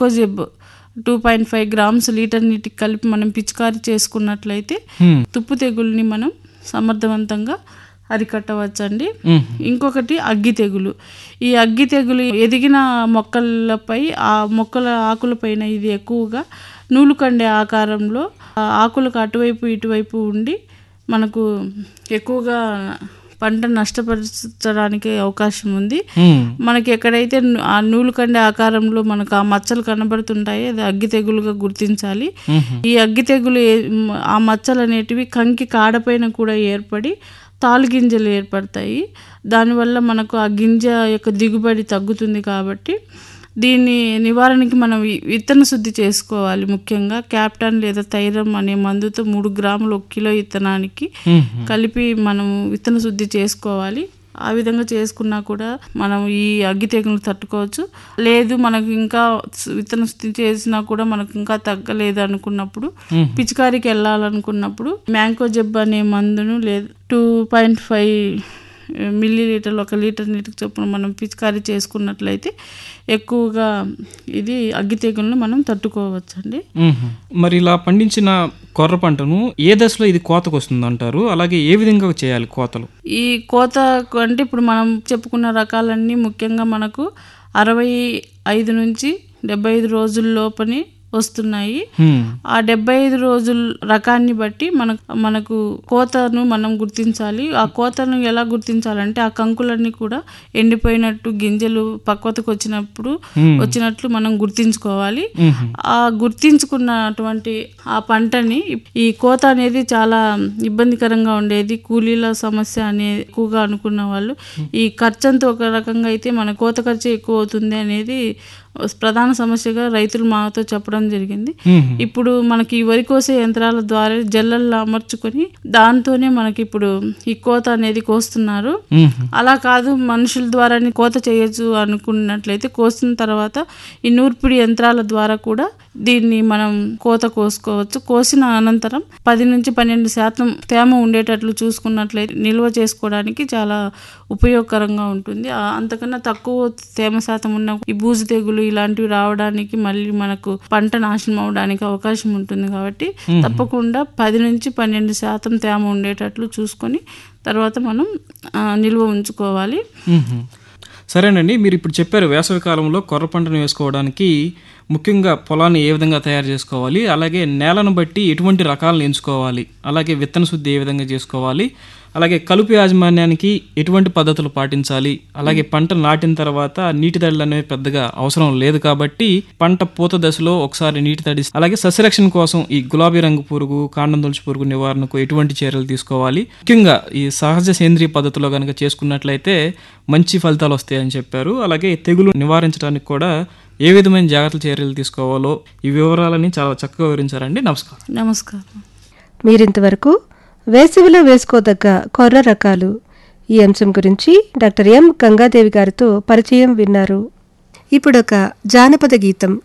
Mancozeb two point five grams litre నీటికి కలిపి మనం పిచికారీ చేసుకున్నట్లయితే హ్మ్. తుప్పు తెగుల్ని మనం సమర్థవంతంగా అరికట్టవచ్చండి మ్మ్. ఇంకొకటి అగ్గి తెగులు ఈ అగ్గి తెగులు ఎదిగిన మొక్కలపై ఆ మొక్కల ఆకులపైన ఇది ఎక్కువగా నూలు కండే ఆకారంలో ఆ ఆకులకు అటువైపు ఇటువైపు ఉండి మనకు ఎక్కువగా పంట నష్టపరచడానికి అవకాశం ఉంది హ్మ్. మనకి ఎక్కడైతే ను- ఆ నూలు కండే ఆకారంలో మనకు ఆ మచ్చలు కనబడుతుంటాయి అది అగ్గి తెగులుగా గుర్తించాలి మ్మ్. ఈ అగ్గి తెగులు ఏ- మ్, ఆ మచ్చలు అనేటివి కంకి కాడపైన కూడా ఏర్పడి తాలు గింజలు ఏర్పడతాయి దానివల్ల మనకు ఆ గింజ యొక్క దిగుబడి తగ్గుతుంది కాబట్టి దీన్ని నివారణకి మనం వి- విత్తన శుద్ధి చేసుకోవాలి ముఖ్యంగా క్యాప్టన్ లేదా తైరం అనే మందుతో మూడు గ్రాములు ఒక కిలో విత్తనానికి మ్మ్. కలిపి మనం విత్తన శుద్ధి చేసుకోవాలి ఆ విధంగా చేసుకున్నా కూడా మనం ఈ అగ్గి తెగులు తట్టుకోవచ్చు లేదు మనకు ఇంకా స్- విత్తన శుద్ధి చేసినా కూడా మనకు ఇంకా తగ్గలేదు అనుకున్నప్పుడు మ్మ్. పిచికారికి వెళ్ళాలనుకున్నప్పుడు మ్యాంకో జబ్ అనే మందును లేదు టూ పాయింట్ ఫైవ్ మిల్లీ లీటర్లు ఒక లీటర్ నీటికి చొప్పున మనం పిచికారీ చేసుకున్నట్లయితే ఎక్కువగా ఇది అగ్గి తెగులను మనం తట్టుకోవచ్చండి మ్మ్. మరి ఇలా పండించిన కొర్ర పంటను ఏ దశలో ఇది కోతకు వస్తుంది అంటారు అలాగే ఏ విధంగా చేయాలి కోతలు ఈ కోత అంటే ఇప్పుడు మనం చెప్పుకున్న రకాలన్నీ ముఖ్యంగా మనకు అరవై ఐదు నుంచి డెబ్బై ఐదు రోజుల లోపని వస్తున్నాయి హ్మ్. ఆ డెబ్బై ఐదు రోజుల రకాన్ని బట్టి మనకు మనకు కోతను మనం గుర్తించాలి ఆ కోతను ఎలా గుర్తించాలంటే ఆ కంకులన్నీ కూడా ఎండిపోయినట్టు గింజలు పక్వతకు వచ్చినప్పుడు హ్మ్. వచ్చినట్లు మనం గుర్తించుకోవాలి మ్మ్. ఆ గుర్తించుకున్నటువంటి ఆ పంటని ఈ కోత అనేది చాలా ఇబ్బందికరంగా ఉండేది కూలీల సమస్య అనేది ఎక్కువగా అనుకున్న వాళ్ళు ఈ ఖర్చు అంతా ఒక రకంగా అయితే మన కోత ఖర్చు ఎక్కువ అవుతుంది అనేది ప్రధాన సమస్యగా రైతులు మాతో చెప్పడం జరిగింది మ్మ్. ఇప్పుడు మనకి ఈ వరి కోసే యంత్రాల ద్వారా జల్లల్లో అమర్చుకొని దాంతోనే మనకి ఇప్పుడు ఈ కోత అనేది కోస్తున్నారు మ్మ్. అలా కాదు మనుషుల ద్వారానే కోత చేయొచ్చు అనుకున్నట్లయితే కోసిన తర్వాత ఈ నూర్పిడి యంత్రాల ద్వారా కూడా దీన్ని మనం కోత కోసుకోవచ్చు కోసిన అనంతరం పది నుంచి పన్నెండు శాతం తేమ ఉండేటట్లు చూసుకున్నట్లయితే నిల్వ చేసుకోవడానికి చాలా ఉపయోగకరంగా ఉంటుంది ఆ అంతకన్నా తక్కువ తేమ శాతం ఉన్న ఈ బూజు తెగులు ఇలాంటివి రావడానికి మళ్ళీ మనకు పంట నాశనం అవడానికి అవకాశం ఉంటుంది కాబట్టి తప్పకుండా పది నుంచి పన్నెండు శాతం తేమ ఉండేటట్లు చూసుకొని తర్వాత మనం ఆ, నిల్వ ఉంచుకోవాలి మ్మ్. సరేనండి మీరు ఇప్పుడు చెప్పారు వేసవి కాలంలో కొర్ర పంటను వేసుకోవడానికి ముఖ్యంగా పొలాన్ని ఏ విధంగా తయారు చేసుకోవాలి అలాగే నేలను బట్టి ఎటువంటి రకాలను ఎంచుకోవాలి అలాగే విత్తన శుద్ధి ఏ విధంగా చేసుకోవాలి అలాగే కలుపు యాజమాన్యానికి ఎటువంటి పద్ధతులు పాటించాలి అలాగే పంట నాటిన తర్వాత నీటి తడులు అనేవి పెద్దగా అవసరం లేదు కాబట్టి పంట పూత దశలో ఒకసారి నీటి తడి అలాగే సస్యరక్షణ కోసం ఈ గులాబీ రంగు పురుగు కాండం తొలచి పురుగు నివారణకు ఎటువంటి చర్యలు తీసుకోవాలి ముఖ్యంగా ఈ సహజ సేంద్రియ పద్ధతిలో కనుక చేసుకున్నట్లయితే మంచి ఫలితాలు వస్తాయని చెప్పారు అలాగే తెగులు నివారించడానికి కూడా ఏ విధమైన జాగ్రత్తల చర్యలు తీసుకోవాలో ఈ వివరాలని చాలా చక్కగా వివరించారండి నమస్కారం నమస్కారం మీరింతవరకు వేసవిలో వేసుకోదగ్గ కొర్ర రకాలు ఈ అంశం గురించి డాక్టర్ ఎం గంగాదేవి గారితో పరిచయం విన్నారు ఇప్పుడొక జానపద గీతం